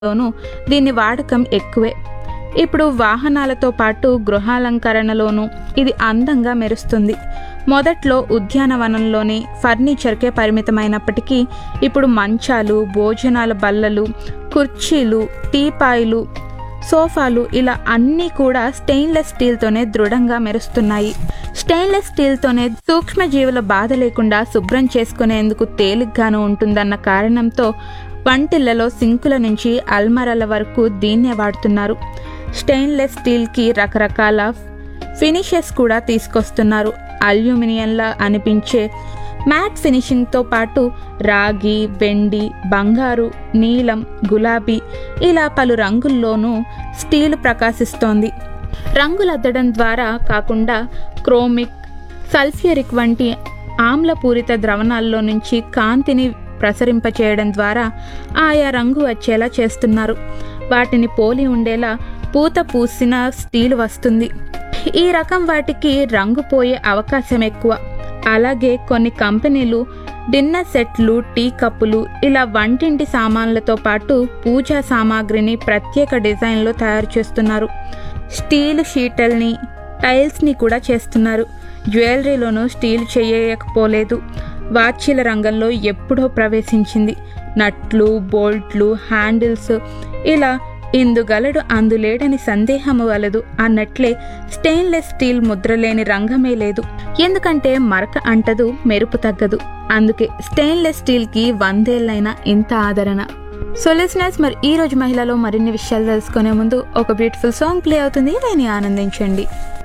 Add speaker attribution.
Speaker 1: లోనూ దీని వాడకం ఎక్కువే ఇప్పుడు వాహనాలతో పాటు గృహాలంకరణలోనూ ఇది అందంగా మెరుస్తుంది మొదట్లో ఉద్యానవనంలోని ఫర్నిచర్కే పరిమితమైనప్పటికీ ఇప్పుడు మంచాలు భోజనాల బల్లలు కుర్చీలు టీపాయిలు సోఫాలు ఇలా అన్నీ కూడా స్టెయిన్లెస్ స్టీల్తోనే దృఢంగా మెరుస్తున్నాయి స్టెయిన్లెస్ స్టీల్తోనే సూక్ష్మజీవుల బాధ లేకుండా శుభ్రం చేసుకునేందుకు తేలిగ్గాను ఉంటుందన్న కారణంతో వంటిళ్లలో సింకుల నుంచి అల్మరాల వరకు దీన్నే వాడుతున్నారు స్టెయిన్లెస్ స్టీల్కి రకరకాల ఫినిషెస్ కూడా తీసుకొస్తున్నారు అల్యూమినియంలా అనిపించే మ్యాట్ ఫినిషింగ్తో పాటు రాగి వెండి బంగారు నీలం గులాబీ ఇలా పలు రంగుల్లోనూ స్టీల్ ప్రకాశిస్తోంది రంగులద్దడం ద్వారా కాకుండా క్రోమిక్ సల్ఫ్యూరిక్ వంటి ఆమ్లపూరిత ద్రవణాల్లో నుంచి కాంతిని ప్రసరింపచేయడం ద్వారా ఆయా రంగు వచ్చేలా చేస్తున్నారు వాటిని పోలి ఉండేలా పూత పూసిన స్టీల్ వస్తుంది ఈ రకం వాటికి రంగు పోయే అవకాశం ఎక్కువ అలాగే కొన్ని కంపెనీలు డిన్నర్ సెట్లు టీ కప్పులు ఇలా వంటింటి సామాన్లతో పాటు పూజా సామాగ్రిని ప్రత్యేక డిజైన్లో తయారు చేస్తున్నారు స్టీల్ షీటల్ని టైల్స్ని కూడా చేస్తున్నారు జ్యువెలరీలోనూ స్టీల్ చేయకపోలేదు వాచీల రంగంలో ఎప్పుడో ప్రవేశించింది నట్లు బోల్ట్లు హ్యాండిల్స్ ఇలా ఇందుగలడు అందులేడని సందేహము వలదు అన్నట్లే స్టెయిన్లెస్ స్టీల్ ముద్రలేని రంగమే లేదు ఎందుకంటే మరక అంటదు మెరుపు తగ్గదు అందుకే స్టెయిన్లెస్ స్టీల్కి వందేళ్లైనా ఇంత ఆదరణ సో లిసనర్స్ మరి ఈ రోజు మహిళలో మరిన్ని విషయాలు తెలుసుకునే ముందు ఒక బ్యూటిఫుల్ సాంగ్ ప్లే అవుతుంది దాన్ని ఆనందించండి